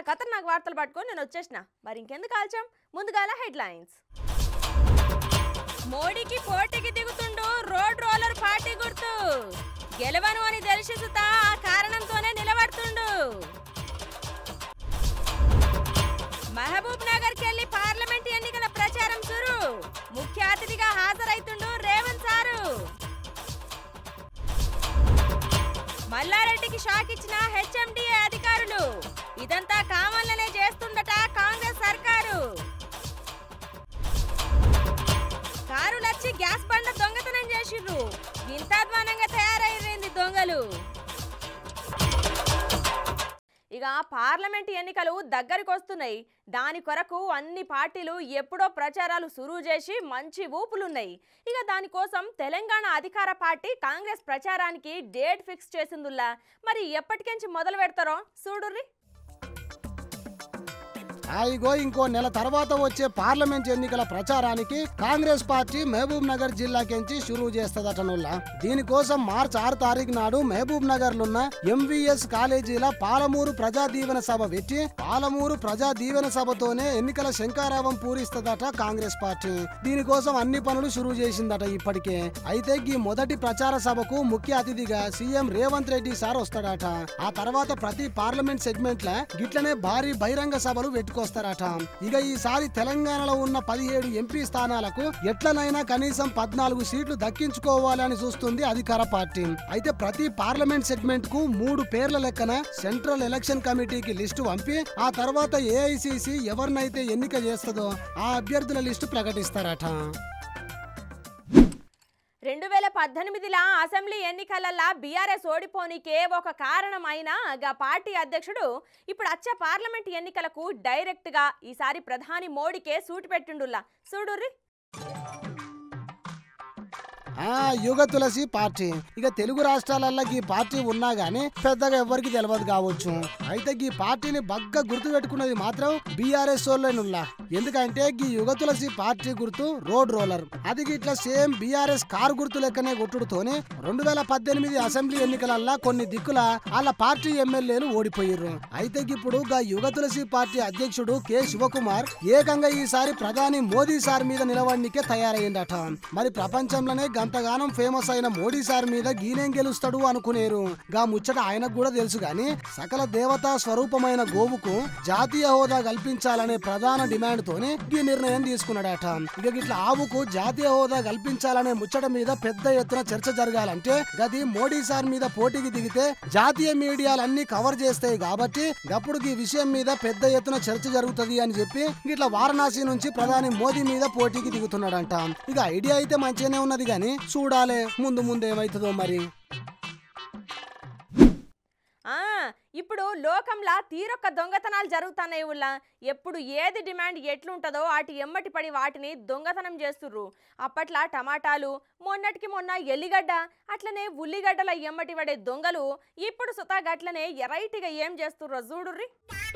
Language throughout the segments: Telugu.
ఖతర్నాక్ వార్తలు పట్టుకొని నేను వచ్చేసిన మరి ఇంకెందుకు ఆల్చాం ముందుగాల హెడ్లైన్స్ మోడీకి పోటీకి దిగుతుండు రోడ్ రోలర్ పార్టీ గుర్తు గెలవను అని తెలిసి సుత ఆ కారణంతోనే నిలబడుతుండు మహబూబ్ నగర్ కెళ్లి పార్లమెంట్ ఎన్నికల ప్రచారం సురు ముఖ్య అతిథిగా హాజరైతుండు రేవంత్ సారు మల్లారెడ్డికి షాక్ ఇచ్చిన హెచ్ఎండిఏ అధికారులు ఇదంతా కావాలనే చేస్తుందట కాంగ్రెస్ సర్కారు కారులచ్చి గ్యాస్ బండ దొంగతనం చేసిర్రు ఇంత అధ్వానంగా తయారైంది దొంగలు ఇక పార్లమెంట్ ఎన్నికలు దగ్గరికి వస్తున్నాయి దాని కొరకు అన్ని పార్టీలు ఎప్పుడో ప్రచారాలు సురువు చేసి మంచి ఊపులున్నాయి ఇక దానికోసం తెలంగాణ అధికార పార్టీ కాంగ్రెస్ ప్రచారానికి డేట్ ఫిక్స్ చేసిందుల్లా మరి ఎప్పటికెంచి మొదలు పెడతారో చూడుర్రి ఆ ఇగో ఇంకో నెల తర్వాత వచ్చే పార్లమెంట్ ఎన్నికల ప్రచారానికి కాంగ్రెస్ పార్టీ మహబూబ్ నగర్ జిల్లాకెంచి షురూ చేస్తదట నుల్లా దీనికోసం మార్చి ఆరు తారీఖు నాడు మహబూబ్ నగర్ లున్న ఎంవిఎస్ కాలేజీల పాలమూరు ప్రజా దీవెన సభ పెట్టి పాలమూరు ప్రజా దీవెన సభతోనే ఎన్నికల శంకారావం పూరిస్తదట కాంగ్రెస్ పార్టీ దీనికోసం అన్ని పనులు షురూ చేసిందట ఇప్పటికే అయితే ఈ మొదటి ప్రచార సభకు ముఖ్య అతిథిగా సీఎం రేవంత్ రెడ్డి సార్ వస్తాడట ఆ తర్వాత ప్రతి పార్లమెంట్ సెగ్మెంట్ల గిట్లనే భారీ బహిరంగ సభలు పెట్టుకొస్తారట ఇక ఈసారి తెలంగాణలో ఉన్న పదిహేడు ఎంపీ స్థానాలకు ఎట్లనైనా కనీసం పద్నాలుగు సీట్లు దక్కించుకోవాలని చూస్తుంది అధికార పార్టీ అయితే ప్రతి పార్లమెంట్ సెగ్మెంట్ కు మూడు పేర్ల లెక్కన సెంట్రల్ ఎలక్షన్ కమిటీకి లిస్టు పంపి ఆ తర్వాత ఏఐసిసి ఎవరినైతే ఎన్నిక చేస్తుందో ఆ అభ్యర్థుల లిస్టు ప్రకటిస్తారట రెండు వేల పద్దెనిమిదిలా అసెంబ్లీ ఎన్నికలల్లా బీఆర్ఎస్ ఓడిపోనికే ఒక కారణం అయినా గా పార్టీ అధ్యక్షుడు ఇప్పుడు వచ్చే పార్లమెంట్ ఎన్నికలకు డైరెక్ట్ గా ఈసారి ప్రధాని మోడీకే సూటి పెట్టిండుల్లా చూడుర్రి ఆ యుగ తులసి పార్టీ ఇక తెలుగు రాష్ట్రాలల్లో ఈ పార్టీ ఉన్నా గానీ పెద్దగా ఎవరికి తెలియదు కావచ్చు అయితే ఈ పార్టీని బగ్గ గుర్తు పెట్టుకున్నది మాత్రం బీఆర్ఎస్ వాళ్ళనుల్లా ఎందుకంటే ఈ యుగ తులసి పార్టీ గుర్తు రోడ్ రోలర్ అది ఇట్లా సేమ్ బీఆర్ఎస్ కార్ గుర్తు లెక్కనే కొట్టుడుతోనే రెండు వేల పద్దెనిమిది అసెంబ్లీ ఎన్నికలల్లా కొన్ని దిక్కుల వాళ్ళ పార్టీ ఎమ్మెల్యేలు ఓడిపోయారు అయితే ఇప్పుడు గా యుగ తులసి పార్టీ అధ్యక్షుడు కె శివకుమార్ ఏకంగా ఈసారి ప్రధాని మోదీ సార్ మీద నిలవడానికే తయారయ్యిందట మరి ప్రపంచంలోనే గంతగానం ఫేమస్ అయిన మోడీ సార్ మీద గీనేం గెలుస్తాడు అనుకునేరు గా ముచ్చట ఆయనకు కూడా తెలుసు గాని సకల దేవతా స్వరూపమైన గోవుకు జాతీయ హోదా కల్పించాలనే ప్రధాన డిమాండ్ తోని ఈ నిర్ణయం తీసుకున్నాడట ఇక ఇట్లా ఆవుకు జాతీయ హోదా కల్పించాలనే ముచ్చట మీద పెద్ద ఎత్తున చర్చ జరగాలంటే గది మోడీ సార్ మీద పోటీకి దిగితే జాతీయ మీడియాలన్నీ కవర్ చేస్తాయి కాబట్టి గప్పుడు ఈ విషయం మీద పెద్ద ఎత్తున చర్చ జరుగుతుంది అని చెప్పి ఇట్లా వారణాసి నుంచి ప్రధాని మోదీ మీద పోటీకి దిగుతున్నాడంట ఇక ఐడియా అయితే మంచిగానే ఉన్నది గాని చూడాలే ముందు ముందు ఏమైతుందో మరి ఆ ఇప్పుడు లోకంలా తీరొక్క దొంగతనాలు జరుగుతున్నాయి ఉల్లా ఎప్పుడు ఏది డిమాండ్ ఎట్లుంటుందో వాటి ఎమ్మటి పడి వాటిని దొంగతనం చేస్తుర్రు అప్పట్లా టమాటాలు మొన్నటికి మొన్న ఎల్లిగడ్డ అట్లనే ఉల్లిగడ్డల ఎమ్మటి పడే దొంగలు ఇప్పుడు సుతా గట్లనే ఎరైటిగా ఏం చేస్తుర్రో చూడుర్రి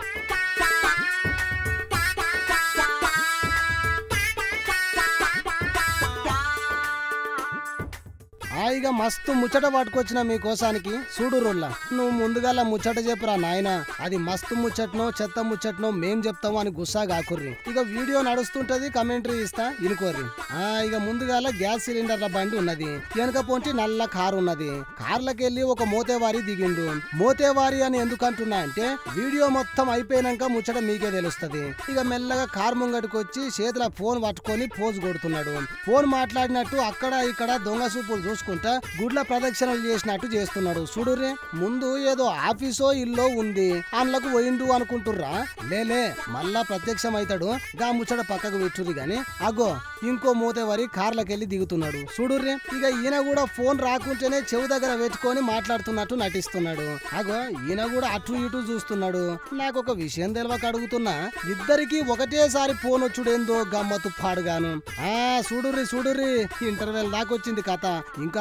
హాయిగా మస్తు ముచ్చట పట్టుకొచ్చిన మీ కోసానికి చూడు రోల్లా నువ్వు ముందుగా ముచ్చట చెప్పురా నాయన అది మస్తు ముచ్చట్నో చెత్త ముచ్చట్నో మేం చెప్తాము అని గుస్సా కాకుర్రి ఇక వీడియో నడుస్తుంటది కమెంటరీ ఇస్తా ఇనుకోర్రి ఆ ఇక ముందుగాల గ్యాస్ సిలిండర్ల బండి ఉన్నది వెనక పొంటి నల్ల కారు ఉన్నది కార్లకెళ్ళి ఒక మోతేవారి దిగిండు మోతేవారి అని ఎందుకు అంటున్నా అంటే వీడియో మొత్తం అయిపోయినాక ముచ్చట మీకే తెలుస్తది ఇక మెల్లగా కార్ ముంగటికి వచ్చి చేతిలో ఫోన్ పట్టుకొని పోజు కొడుతున్నాడు ఫోన్ మాట్లాడినట్టు అక్కడ ఇక్కడ దొంగ సూపులు చూసుకుంటా గుడ్ల ప్రదక్షిణలు చేసినట్టు చేస్తున్నాడు చూడురే ముందు ఏదో ఆఫీసో ఇల్లో ఉంది అందులోకి పోయిండు అనుకుంటుర్రా లేలే మళ్ళా ప్రత్యక్షం అవుతాడు గా ముచ్చట పక్కకు పెట్టుర్రి గాని అగో ఇంకో మూతేవారి కార్లకెళ్ళి దిగుతున్నాడు చూడుర్రి ఇక ఈయన కూడా ఫోన్ రాకుంటేనే చెవు దగ్గర పెట్టుకొని మాట్లాడుతున్నట్టు నటిస్తున్నాడు అగో ఈయన కూడా అటు ఇటు చూస్తున్నాడు నాకు ఒక విషయం తెలియక అడుగుతున్నా ఇద్దరికి ఒకటేసారి ఫోన్ వచ్చుడేందో గమ్మత్తు పాడుగాను ఆ చూడుర్రి చూడుర్రి ఇంటర్వెల్ దాకొచ్చింది కథ ఇంకా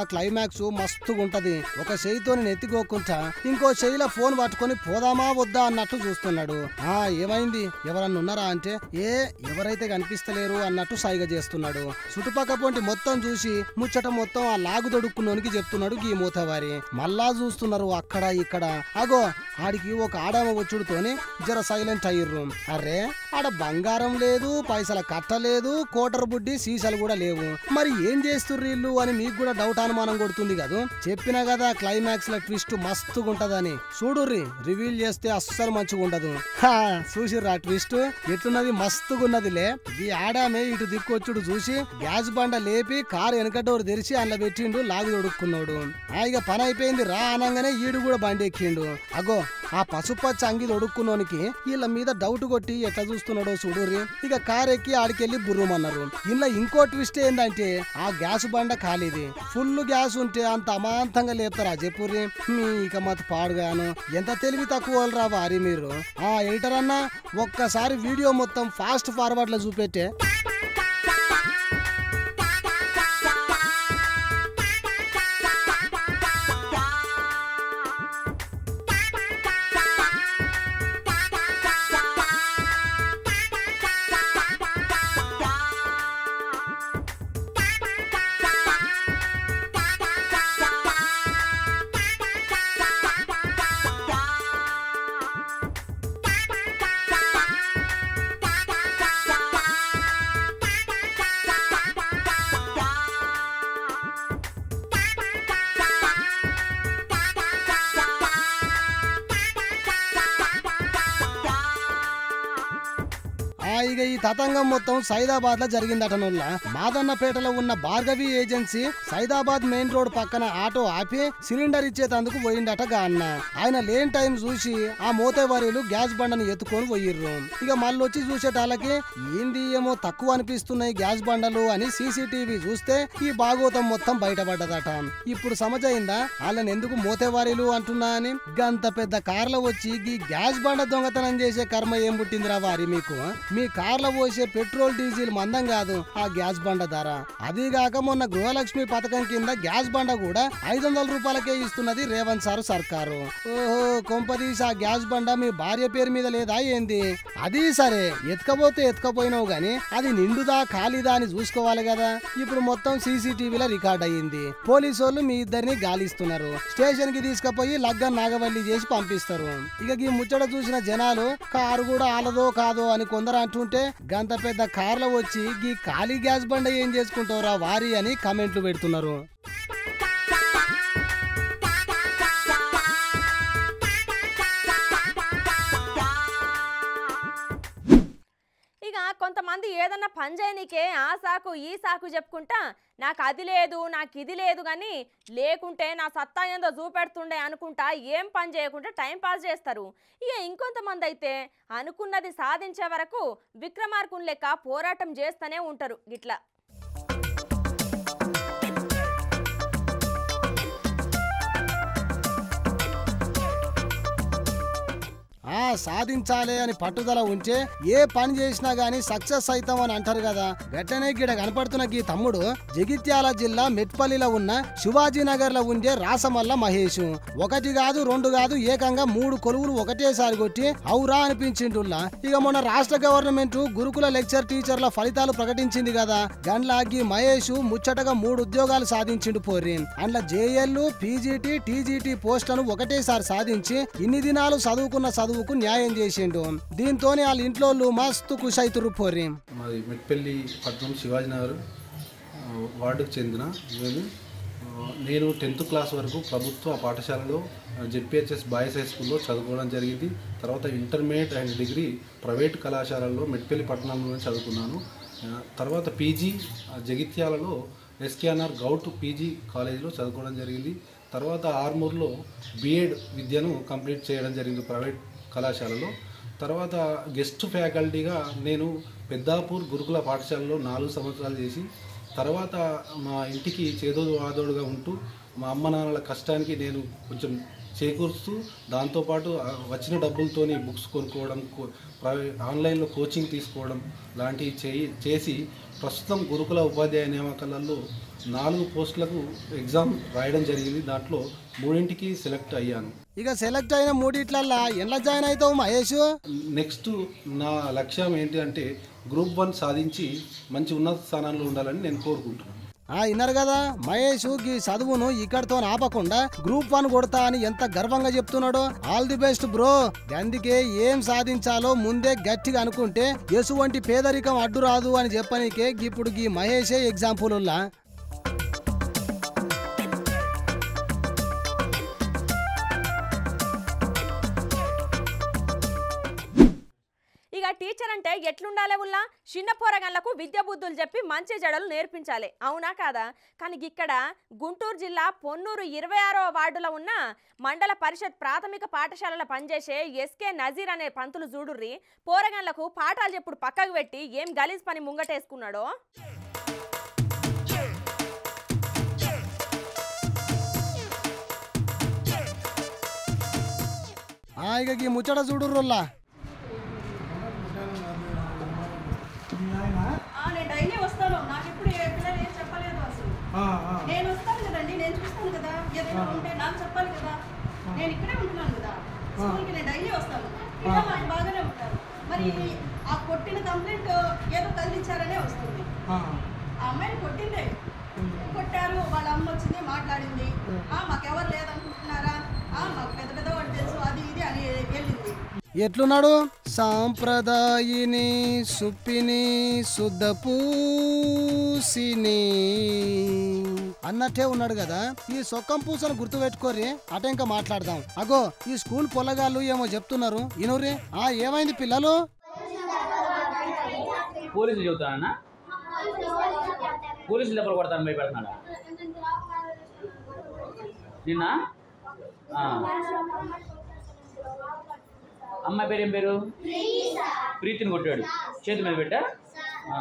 క్లైమాక్స్ మస్తుగా ఉంటది ఒక చెయ్యితోని నెత్తికోకుంటా ఇంకో చెయ్యిలో ఫోన్ పట్టుకొని పోదామా వద్దా అన్నట్టు చూస్తున్నాడు ఆ ఏమైంది ఎవరన్నా ఉన్నారా అంటే ఏ ఎవరైతే కనిపిస్తలేరు అన్నట్టు సైగ చేస్తున్నాడు చుట్టుపక్క పొంటి మొత్తం చూసి ముచ్చట మొత్తం ఆ లాగు దొడుక్కున్నోనికి చెప్తున్నాడు గీ మూతవారి మళ్ళా చూస్తున్నారు అక్కడ ఇక్కడ అగో ఆడికి ఒక ఆడమ వచ్చుడుతోని జర సైలెంట్ అయ్యిర్రు అరే ఆడ బంగారం లేదు పైసల కట్టలేదు కోటర్ బుడ్డి సీసాలు కూడా లేవు మరి ఏం చేస్తుర్రు వీళ్ళు అని మీకు కూడా డౌట్ అనుమానం కొడుతుంది కదా చెప్పినా కదా క్లైమాక్స్ లో ట్విస్ట్ మస్తుగా ఉంటదని చూడుర్రి రివీల్ చేస్తే అస్సలు మంచిగా ఉండదు హా, చూసిర్రా ట్విస్ట్ ఎట్లున్నది మస్తుగా ఉన్నదిలే ఈ ఆడామే ఇటు దిక్కొచ్చుడు చూసి గ్యాస్ బండ లేపి కారు వెనక డోర్ తెరిచి అందులో పెట్టిండు లాగు తొడుక్కున్నాడు ఆ ఇక పని అయిపోయింది రా అనగానే ఈడు కూడా బండి ఎక్కిండు అగో ఆ పసుపచ్చ అంగి తొడుక్కున్నోనికి వీళ్ళ మీద డౌట్ కొట్టి ఎట్లా చూస్తున్నాడో చూడుర్రి ఇక కార్ ఎక్కి ఆడికెళ్ళి బుర్రుమన్నారు ఇలా ఇంకో ట్విస్ట్ ఏంటంటే ఆ గ్యాస్ బండ ఖాళీది ఫుల్ గ్యాస్ ఉంటే అంత అమాంతంగా లేపుతారా చెప్పుర్రి మీ ఇక మత పాడుగాను ఎంత తెలివి తక్కువ రా వారి మీరు ఆ ఎడిటర్ అన్న ఒక్కసారి వీడియో మొత్తం ఫాస్ట్ ఫార్వర్డ్ లో చూపెట్టే ఆ ఇక ఈ తతంగం మొత్తం సైదాబాద్ లో జరిగిందటనుల్లా మాదన్నపేటలో ఉన్న Bhargavi agency Saidabad main road పక్కన ఆటో ఆపి సిలిండర్ ఇచ్చేటందుకు పోయిండట గా అన్న ఆయన లేని టైం చూసి ఆ మోతేవారీలు గ్యాస్ బండను ఎత్తుకొని పోయిర్రు ఇక మళ్ళీ వచ్చి చూసేటాళ్ళకి ఏంది ఏమో తక్కువ అనిపిస్తున్నాయి గ్యాస్ బండలు అని సీసీటీవీ చూస్తే ఈ భాగవతం మొత్తం బయటపడ్డదట ఇప్పుడు సమజైందా వాళ్ళని ఎందుకు మోతేవారీలు అంటున్నా అని గంత పెద్ద కార్లో వచ్చి ఈ గ్యాస్ బండ దొంగతనం చేసే కర్మ ఏం పుట్టిందిరా వారి మీకు మీ కార్లో పోసే పెట్రోల్ డీజిల్ మందం కాదు ఆ గ్యాస్ బండ ధర అదిగాక మొన్న గృహలక్ష్మి పథకం కింద గ్యాస్ బండ కూడా ఐదు వందల రూపాయలకే ఇస్తున్నది రేవంత్ సార్ సర్కారు ఓహో కొంపదీసి ఆ గ్యాస్ బండ మీ భార్య పేరు మీద లేదా ఏంది అది సరే ఎత్తుకపోతే ఎత్తుకపోయినావు గాని అది నిండుదా ఖాళీదా అని చూసుకోవాలి కదా ఇప్పుడు మొత్తం సీసీటీవీలో రికార్డ్ అయ్యింది పోలీసు వాళ్ళు మీ ఇద్దరిని గాలిస్తున్నారు స్టేషన్ కి తీసుకుపోయి లగ్గం నాగవల్లి చేసి పంపిస్తారు ఇక ఈ ముచ్చట చూసిన జనాలు కారు కూడా ఆలదో కాదో అని కొందరు అంటుంటే గంత పెద్ద కార్లో వచ్చి ఈ ఖాళీ గ్యాస్ బండ ఏం చేసుకుంటావురా వారి అని కామెంట్లు పెడుతున్నారు ఇక కొంతమంది ఏదన్నా పని చేయనీకే ఆ సాకు ఈ సాకు చెప్పుకుంటా నాకు అది లేదు నాకు ఇది లేదు కానీ లేకుంటే నా సత్తా ఏందో చూపెడుతుండే అనుకుంటా ఏం పని చేయకుండా టైం పాస్ చేస్తారు ఇక ఇంకొంతమంది అయితే అనుకున్నది సాధించే వరకు విక్రమార్కుని లెక్క పోరాటం చేస్తూనే ఉంటారు ఇట్లా ఆ సాధించాలి అని పట్టుదల ఉంటే ఏ పని చేసినా గానీ సక్సెస్ అవుతాం అని అంటారు కదా గట్టనే గిడ కనపడుతున్న గీ తమ్ముడు జగిత్యాల జిల్లా మెట్పల్లిలో ఉన్న శివాజీనగర్ లో ఉండే రాసమల్ల మహేష్ ఒకటి కాదు రెండు కాదు ఏకంగా మూడు కొలువులు ఒకటేసారి కొట్టి ఔరా అనిపించిండుల్లా ఇక మొన్న రాష్ట్ర గవర్నమెంట్ గురుకుల లెక్చర్ టీచర్ల ఫలితాలు ప్రకటించింది కదా గండ్ల గీ మహేష్ ముచ్చటగా మూడు ఉద్యోగాలు సాధించిండు పోర్రి అందులో జేఎల్ పీజీటీ టీజీటీ పోస్టులను ఒకటేసారి సాధించి ఇన్ని దినాలు చదువుకున్న చదువుకు న్యాయం చేసిండు దీంతోనే వాళ్ళ ఇంట్లో మస్తు కుషైతురు పోర్రి మాది మెట్పల్లి పట్టణం శివాజీనగర్ ఆ, వార్డుకు చెందిన నేను ఆ, నేను టెన్త్ క్లాస్ వరకు ప్రభుత్వ పాఠశాలలో జెడ్పిహెచ్ఎస్ బాయ్స్ హై స్కూల్లో చదువుకోవడం జరిగింది తర్వాత ఇంటర్మీడియట్ అండ్ డిగ్రీ ప్రైవేట్ కళాశాలల్లో మెట్పల్లి పట్టణంలో చదువుకున్నాను ఆ, తర్వాత పీజీ ఆ, జగిత్యాలలో ఎస్కేఎన్ఆర్ గౌట్ పీజీ కాలేజీలో చదువుకోవడం జరిగింది తర్వాత ఆర్మూర్లో బీఎడ్ విద్యను కంప్లీట్ చేయడం జరిగింది ప్రైవేట్ కళాశాలలో తర్వాత గెస్ట్ ఫ్యాకల్టీగా నేను పెద్దాపూర్ గురుకుల పాఠశాలలో నాలుగు సంవత్సరాలు చేసి తర్వాత మా ఇంటికి చేదోడు వాదోడుగా ఉంటూ మా అమ్మ నాన్నల కష్టానికి నేను కొంచెం చేకూరుస్తూ దాంతోపాటు ఆ వచ్చిన డబ్బులతోని బుక్స్ కొనుక్కోవడం కో- ప్రై- ఆన్లైన్లో కోచింగ్ తీసుకోవడం లాంటివి చేయి చేసి ప్రస్తుతం గురుకుల ఉపాధ్యాయ నియామకాలలో నాలుగు పోస్టులకు ఎగ్జామ్ రాయడం జరిగింది దాంట్లో మూడింటికి సెలెక్ట్ అయ్యాను ఇక సెలెక్ట్ అయిన మూడిట్లల్లా ఎట్లా జాయిన్ అవుతావు మహేష్ నెక్స్ట్ నా లక్ష్యం ఏంటి అంటే గ్రూప్ వన్ సాధించి మంచి ఉన్నత స్థానంలో ఉండాలని నేను కోరుకుంటున్నాను ఆ విన్నారు కదా మహేష్ ఈ చదువును ఇక్కడితో ఆపకుండా గ్రూప్ వన్ కొడతా అని ఎంత గర్వంగా చెప్తున్నాడో ఆల్ ది బెస్ట్ బ్రో అందుకే ఏం సాధించాలో ముందే గట్టిగా అనుకుంటే ఎసువంటి పేదరికం అడ్డు రాదు అని చెప్పనీకే ఇప్పుడు ఈ మహేషే ఎగ్జాంపుల్ ఉల్లా ఇక టీచర్ అంటే ఎట్లుండాలి ఉల్లా చిన్న పోరగాళ్ళకు విద్య బుద్ధులు చెప్పి మంచి జడలు నేర్పించాలి అవునా కాదా కానీ ఇక్కడ గుంటూరు జిల్లా పొన్నూరు ఇరవై ఆరో వార్డులో ఉన్న మండల పరిషత్ ప్రాథమిక పాఠశాలలో పనిచేసే ఎస్కే నజీర్ అనే పంతులు చూడుర్రి పోరగాళ్ళకు పాఠాలు చెప్పుడు పక్కకు పెట్టి ఏం గలీజ్ పని ముంగటేసుకున్నాడో ఆ ఇక ఈ ముచ్చట చూడుర్రుల్లా నేను డైలీ వస్తాను నాకు ఎప్పుడు ఏ పిల్లలు ఏం చెప్పలేదు అసలు నేను వస్తాను కదండి నేను చూస్తాను కదా ఏదైనా ఉంటే నాకు చెప్పాలి కదా నేను ఇక్కడే ఉంటున్నాను కదా స్కూల్కి నేను డైలీ వస్తాను పిల్లలు నాకు బాగానే ఉంటారు మరి ఆ కొట్టిన కంప్లైంట్ ఏదో కదిలించారనే వస్తుంది ఆ అమ్మాయిని కొట్టిందే కొట్టారు వాళ్ళ అమ్మ వచ్చింది మాట్లాడింది ఆ మాకెవరు లేదనుకుంటున్నారా ఆ మాకు పెద్ద పెద్ద వాళ్ళు తెలుసు అది ఇది అని వెళ్ళింది ఎట్లున్నాడు సాంప్రదాయిని సుప్పిని శుద్ధ పూసిని అన్నట్టే ఉన్నాడు కదా ఈ సొక్కం పూసను గుర్తు పెట్టుకోరి అట ఇంకా మాట్లాడదాం అగో ఈ స్కూల్ పొల్లగాళ్ళు ఏమో చెప్తున్నారు ఇనురి ఆ ఏమైంది పిల్లలు పోలీసులు చెబుతానన్నా పోలీసులు దెబ్బలు కొడతాను భయపెడుతున్నాడా నిన్న ఆ. అమ్మాయి పేరు ఏం పేరు ప్రీతిని కొట్టాడు చేతి మీద పెట్టా ఆ.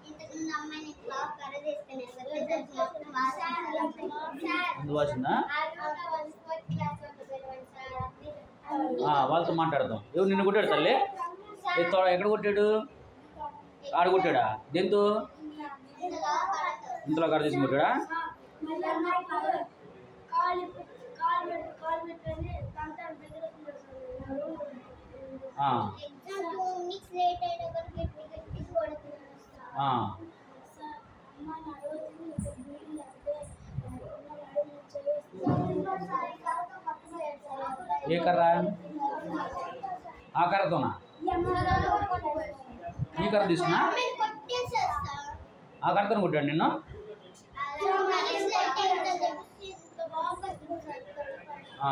ముందు వాసిందా ఆ, వాళ్ళతో మాట్లాడదాం ఎవరు నిన్ను కొట్టాడు తల్లి ఏ తోడ ఎక్కడ కొట్టాడు ఆడ కొట్టాడా దేంతో ఇంతలో కాడ తీసుకుని కొట్టాడా ఆ, ఆ. ఏ కర్ర ఆ కర్రతోనా ఈ కర్ర తీసుకున్నా ఆ కర్రతో కొట్టాడు నిన్ను ఆ.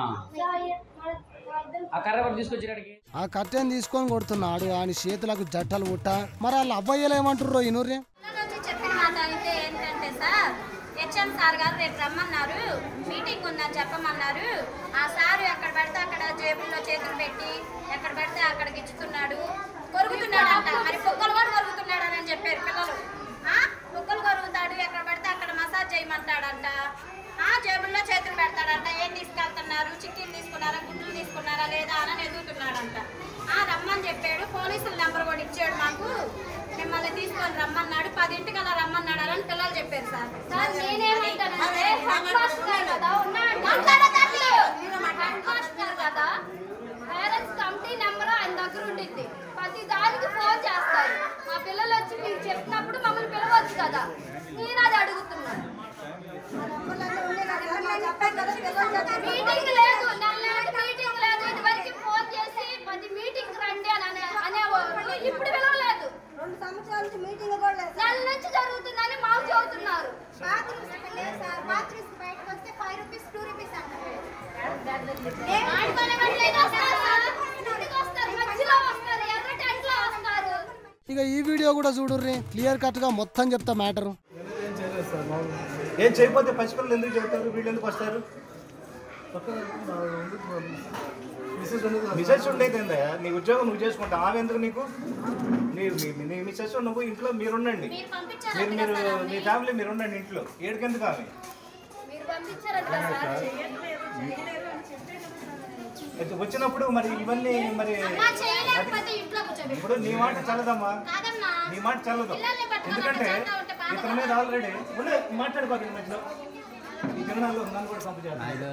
ఆ కర్ర కూడా తీసుకొచ్చేటాడికి ఆ కట్టెని తీసుకొని కొడుతున్నాడు ఆయన చేతులకు జట్టలు పుట్ట మరి వాళ్ళ అబ్బాయిలు ఏమంటుర్రో ఇనుర్రి పిల్లల నుంచి చెప్పిన మాట అయితే ఏంటంటే సార్ హెచ్ఎం సార్ గారు రేపు రమ్మన్నారు మీటింగ్ ఉందని చెప్పమన్నారు ఆ సారు ఎక్కడ పడితే అక్కడ జేబుల్లో చేతులు పెట్టి ఎక్కడ పడితే అక్కడ గిచ్చుతున్నాడు కొరుకుతున్నాడంట మరి కుక్కలు కూడా కొరుకుతున్నాడు అని చెప్పారు పిల్లలు ఆ? కుక్కలు కొరుకుతాడు ఎక్కడ పడితే అక్కడ మసాజ్ చేయమంటాడంట ఆ జేబుల్లో చేతులు పెడతాడంట ఏం తీసుకెళ్తున్నారు చిక్కీలు తీసుకున్నారా గుడ్లు తీసుకున్నారా లేదా అని ఎదుగుతున్నాడంట ఆ రమ్మని చెప్పాడు పోలీసుల నెంబర్ కూడా ఇచ్చాడు మాకు మిమ్మల్ని తీసుకొని రమ్మన్నాడు పదింటికల్లా రమ్మన్నాడు అని పిల్లలు చెప్పారు సార్ సార్ నేనేమంటానంటే హెడ్ మాస్టర్ కదా ఉన్నాడు హెడ్ మాస్టర్ కదా పేరెంట్స్ కమిటీ నెంబర్ ఆయన దగ్గర ఉండింది ప్రతి దానికి ఫోన్ చేస్తారు మా పిల్లలు వచ్చి మీకు చెప్పినప్పుడు మమ్మల్ని పిలవచ్చు కదా నేను అది అడుగుతున్నాను మీటింగ్ లేదు నెలనాడు మీటింగ్ లేదు ఇదివరకు ఫోన్ చేసి ప్రతి మీటింగ్ రండి అని అనే- అనేవాళ్ళు ఇప్పుడు పిలవలేదు రెండు సంవత్సరాల నుంచి మీటింగ్ కూడా లేదు నెల నుంచి జరుగుతుందని మాకు చెబుతున్నారు ఆడుకోనివ్వట్లేదు వస్తారు సార్. ఇంటికి వస్తారు మధ్యలో వస్తారు ఎర్ర టెంట్లో వస్తారు ఇక ఈ వీడియో కూడా చూడుర్రి క్లియర్ కట్ గా మొత్తం చెప్తా మ్యాటర్ ఏం చేయలేదు సార్ బాబు ఏం చేయకపోతే పసిపిల్లలు ఎందుకు చెబుతారు వీళ్ళు ఎందుకు వస్తారు మిసెస్ ఉండేది ఏందయ్యా నీ ఉద్యోగం నువ్వు చేసుకుంటా ఆమె ఎందుకు నీకు నీ నీ- నీ మిసెస్ నువ్వు ఇంట్లో మీరుండండి మీరు పంపించారు మీరు మీరు మీ ఫ్యామిలీ మీరు ఉండండి ఇంట్లో ఏడుకెందుకు ఆమె మీరు పంపించారు కదా సార్ అయితే వచ్చినప్పుడు మరి ఇవన్నీ మరి అమ్మా చేయలేకపోతే ఇంట్లో కూర్చోబెట్టు ఇప్పుడు నీ మాట చల్లదమ్మా కాదమ్మా నీ మాట చల్లదు పిల్లల్ని పట్టుకొని ఎందుకంటే చేస్తా ఉంటే బాధ ఇతని మీద ఆల్రెడీ ఉండే మాట్లాడుకోదు ఈ మధ్యలో ఈ తిరణాల్లో నన్ను కూడా సంపజేయాలి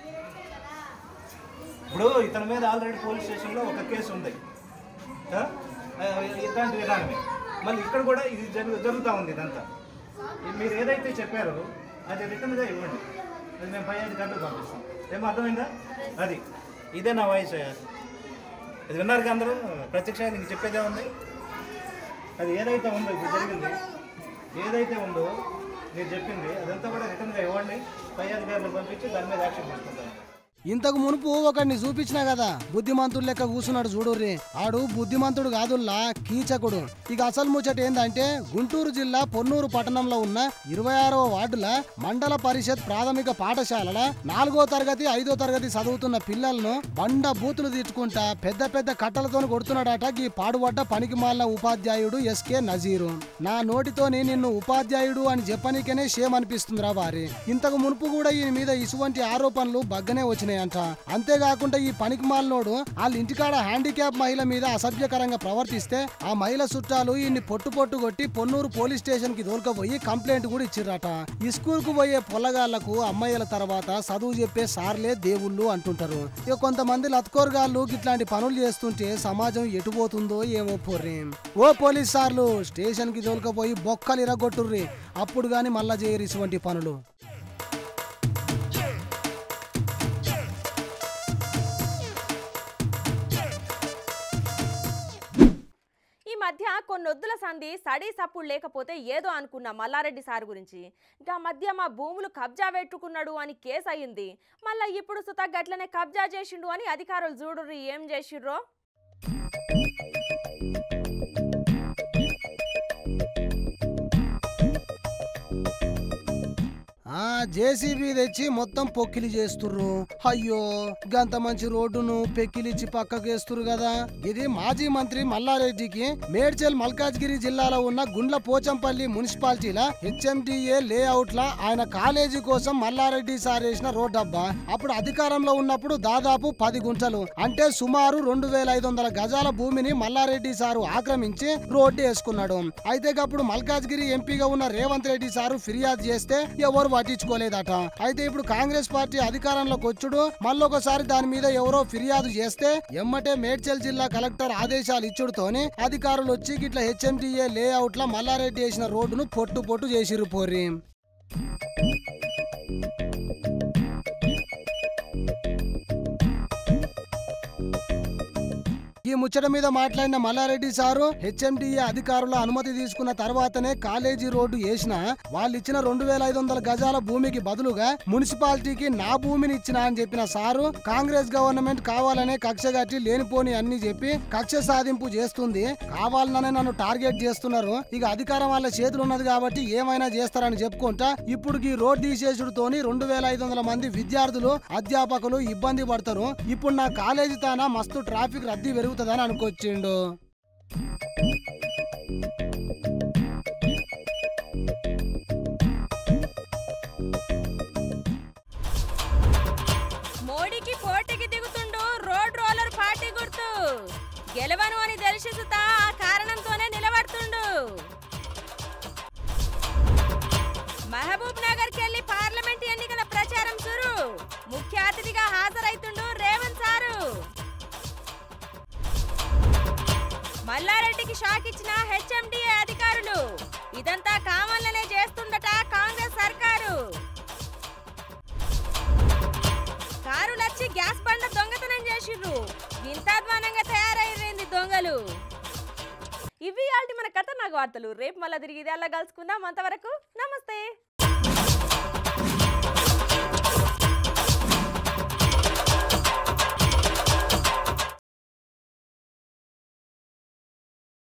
ఇప్పుడు ఇతని మీద ఆల్రెడీ పోలీస్ స్టేషన్లో ఒక కేసు ఉంది ఆ? ఆ, ఇట్లాంటి విధానమే మళ్ళీ ఇక్కడ కూడా ఇది జరుగు జరుగుతూ ఉంది ఇదంతా ఈ- మీరు ఏదైతే చెప్పారో అది రిటర్న్గా ఇవ్వండి అది మేము పై అధికారులకు పంపిస్తాం ఏమో అర్థమైందా అది ఇదే నా వాయిస్ అది విన్నారు అందరూ ప్రత్యక్ష నీకు చెప్పేదే ఉంది అది ఏదైతే ఉందో ఇప్పుడు జరిగింది ఏదైతే ఉందో మీరు చెప్పింది అదంతా కూడా రిటర్న్గా ఇవ్వండి పై అధికారులకు పంపించి దాని మీద యాక్షన్ తీసుకుంటాం ఇంతకు మునుపు ఒకడిని చూపించినా కదా బుద్ధిమంతుడు లెక్క కూసున్నాడు చూడుర్రి ఆడు బుద్ధిమంతుడు కాదుల్లా కీచకుడు ఇక అసలు ముచ్చట ఏందంటే గుంటూరు జిల్లా పొన్నూరు పట్టణంలో ఉన్న ఇరవై ఆరవ వార్డుల మండల పరిషత్ ప్రాథమిక పాఠశాలల నాలుగో తరగతి ఐదో తరగతి చదువుతున్న పిల్లలను బండ బూతులు తీర్చుకుంటా పెద్ద పెద్ద కట్టలతో కొడుతున్నాడట ఈ పాడుపడ్డ పనికి మాలిన ఉపాధ్యాయుడు ఎస్కే నజీరు నా నోటితోని నిన్ను ఉపాధ్యాయుడు అని చెప్పనీకనే షేమ్ అనిపిస్తుందిరా వారి ఇంతకు మునుపు కూడా ఈయన మీద ఇటువంటి ఆరోపణలు బగ్గనే వచ్చినాయంట అంతేకాకుండా ఈ పనికి మాలినోడు వాళ్ళ ఇంటికాడ హ్యాండిక్యాప్ మహిళ మీద అసభ్యకరంగా ప్రవర్తిస్తే ఆ మహిళ చుట్టాలు ఈయన్ని పొట్టు పొట్టు కొట్టి పొన్నూరు పోలీస్ స్టేషన్ కి దోలుకపోయి కంప్లైంట్ కూడా ఇచ్చిర్రట ఈ స్కూల్ కు పోయే పొల్లగాళ్లకు అమ్మాయిల తర్వాత చదువు చెప్పే సార్లే దేవుళ్ళు అంటుంటారు ఇక కొంతమంది లత్కోరగాళ్ళు ఇట్లాంటి పనులు చేస్తుంటే సమాజం ఎటుపోతుందో ఏమో పొర్రి ఓ పోలీస్ సార్లు స్టేషన్ కి దోలుకపోయి బొక్కలు ఇరగొట్టుర్రి అప్పుడు గాని మళ్ళా చేయరు ఇటువంటి పనులు ఈ మధ్య కొన్నొద్దుల సంధి సడీ సప్పుడు లేకపోతే ఏదో అనుకున్న మల్లారెడ్డి సార్ గురించి ఇంకా మధ్య మా భూములు కబ్జా పెట్టుకున్నాడు అని కేసు అయ్యింది మళ్ళా ఇప్పుడు సుత గట్లనే కబ్జా చేసిండు అని అధికారులు చూడుర్రి ఏం చేసిర్రో ఆ జేసీబీ తెచ్చి మొత్తం పొక్కిలి చేస్తుర్రు అయ్యో గంత మంచి రోడ్డును పెక్కిలిచ్చి పక్కకేస్తురు కదా ఇది మాజీ మంత్రి మల్లారెడ్డికి మేడ్చల్ మల్కాజ్గిరి జిల్లాలో ఉన్న గుండ్ల పోచంపల్లి మున్సిపాలిటీల హెచ్ఎండిఏ లేఅవుట్ లా ఆయన కాలేజీ కోసం మల్లారెడ్డి సార్ వేసిన రోడ్ అబ్బా అప్పుడు అధికారంలో ఉన్నప్పుడు దాదాపు పది గుంటలు అంటే సుమారు రెండు వేల ఐదు వందల గజాల భూమిని మల్లారెడ్డి సారు ఆక్రమించి రోడ్డు వేసుకున్నాడు అయితే అప్పుడు మల్కాజ్గిరి ఎంపీగా ఉన్న రేవంత్ రెడ్డి సారు ఫిర్యాదు చేస్తే ఎవరు పట్టించుకోలేదట అయితే ఇప్పుడు కాంగ్రెస్ పార్టీ అధికారంలోకి వచ్చుడు మళ్ళొకసారి దాని మీద ఎవరో ఫిర్యాదు చేస్తే ఎమ్మటే మేడ్చల్ జిల్లా కలెక్టర్ ఆదేశాలు ఇచ్చుడుతోని అధికారులు వచ్చి గిట్ల హెచ్ఎండిఏ లేఅవుట్ లో మల్లారెడ్డి వేసిన రోడ్డును పొట్టు పొట్టు చేసిరు పోర్రి ఈ ముచ్చట మీద మాట్లాడిన మల్లారెడ్డి సారు హెచ్ఎండిఏ అధికారుల అనుమతి తీసుకున్న తర్వాతనే కాలేజీ రోడ్డు వేసిన వాళ్ళు ఇచ్చిన రెండు వేల ఐదు వందల గజాల భూమికి బదులుగా మున్సిపాలిటీకి నా భూమిని ఇచ్చిన అని చెప్పిన సారు కాంగ్రెస్ గవర్నమెంట్ కావాలనే కక్ష కట్టి లేనిపోని అన్ని చెప్పి కక్ష సాధింపు చేస్తుంది కావాలనే నన్ను టార్గెట్ చేస్తున్నారు ఇక అధికారం వాళ్ళ చేతులు ఉన్నది కాబట్టి ఏమైనా చేస్తారని చెప్పుకుంటా ఇప్పుడు ఈ రోడ్ తీసేసుడుతోని రెండు వేల ఐదు వందల మంది విద్యార్థులు అధ్యాపకులు ఇబ్బంది పడతారు ఇప్పుడు నా కాలేజీ తాన మస్తు ట్రాఫిక్ రద్దీ పెరుగుతుందని అనుకొచ్చిండు మోడీకి పోటీకి దిగుతుండు రోడ్ రోలర్ పార్టీ గుర్తు గెలవను అని తెలిసి సుతా ఆ కారణంతోనే నిలబడుతుండు మహబూబ్ నగర్ కెళ్లి పార్లమెంట్ ఎన్నికల ప్రచారం సురు ముఖ్య అతిథిగా హాజరైతుండు రేవంత్ సారు మల్లారెడ్డికి షాక్ ఇచ్చిన హెచ్ఎండిఏ అధికారులు ఇదంతా కావాలనే చేస్తుండట కాంగ్రెస్ సర్కారు కారులచ్చి గ్యాస్ బండ దొంగతనం చేసిర్రు ఇంత అధ్వానంగా తయారైంది దొంగలు ఇవి ఆల్టి మన ఖతర్నాక్ వార్తలు రేపు మళ్ళీ తిరిగి ఇది అలా కలుసుకుందాం అంతవరకు నమస్తే